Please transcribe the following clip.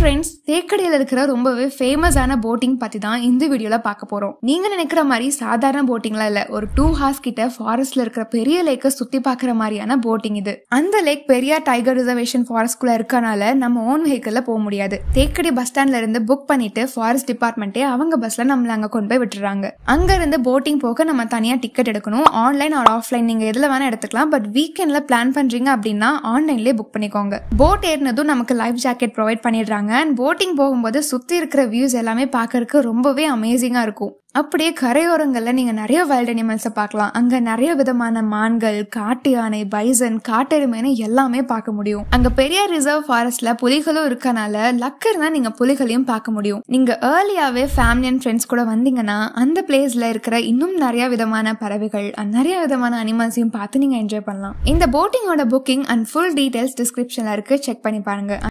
friends தேக்கடியில் இருக்கிற ரொம்பவே ஃபேமஸான போட்டிங் பத்தி தான் இந்த வீடியோல பார்க்க போறோம் நீங்க நினைக்கிற மாதிரி சாதாரண போட்டிங்லாம் இல்ல ஒரு டூ ஹார்ஸ் கிட்ட ஃபாரஸ்ட்ல இருக்கிற பெரிய லேக்கை சுத்தி பார்க்குற மாதிரியான போட்டிங் இது அந்த லேக் பெரியார் டைகர் ரிசர்வேஷன் ஃபாரஸ்ட்குள்ள இருக்கனால நம்ம ஓன் வெஹிக்கிள்ல போக முடியாது தேக்கடி பஸ் ஸ்டாண்ட்ல இருந்து புக் பண்ணிட்டு ஃபாரஸ்ட் டிபார்ட்மெண்ட்டே அவங்க பஸ்ல நம்மள அங்க கொண்டு போய் விட்டுறாங்க அங்க இருந்து போட்டிங் போக நம்ம தனியா டிக்கெட் எடுக்கணும் ஆன்லைன் ஆர் ஆஃப்லைன் நீங்க எதுல வேணா எடுத்துக்கலாம் பட் வீக்கெண்ட்ல பிளான் பண்றீங்க அப்படின்னா ஆன்லைன்லேயே புக் பண்ணிக்கோங்க போட் ஏறினதும் நமக்கு லைஃப் ஜாக்கெட் ப்ரொவைட் பண்ணிடுறாங்க அண்ட் போட்டிங் போகும்போது சுற்றி இருக்கிற வியூஸ் எல்லாமே பார்க்கறதுக்கு ரொம்பவே அமேசிங்காக இருக்கும் அப்படியே கரையோரங்களில் நீங்கள் நிறைய வைல்ட் அனிமல்ஸை பார்க்கலாம் அங்கே நிறைய விதமான மான்கள் காட்டு யானை பைசன் காட்டெருமைன்னு எல்லாமே பார்க்க முடியும் அங்கே பெரியார் ரிசர்வ் ஃபாரஸ்ட்ல புலிகளும் இருக்கனால லக் இருந்தால் நீங்கள் புலிகளையும் பார்க்க முடியும் நீங்கள் ஏர்லியாகவே ஃபேமிலி அண்ட் ஃப்ரெண்ட்ஸ் கூட வந்தீங்கன்னா அந்த பிளேஸில் இருக்கிற இன்னும் நிறைய விதமான பறவைகள் and நிறைய விதமான அனிமல்ஸையும் பார்த்து நீங்கள் என்ஜாய் பண்ணலாம் இந்த போட்டிங்கோட புக்கிங் அண்ட் ஃபுல் டீடைல்ஸ் டிஸ்கிரிப்ஷனில் இருக்கு செக் பண்ணி பாருங்க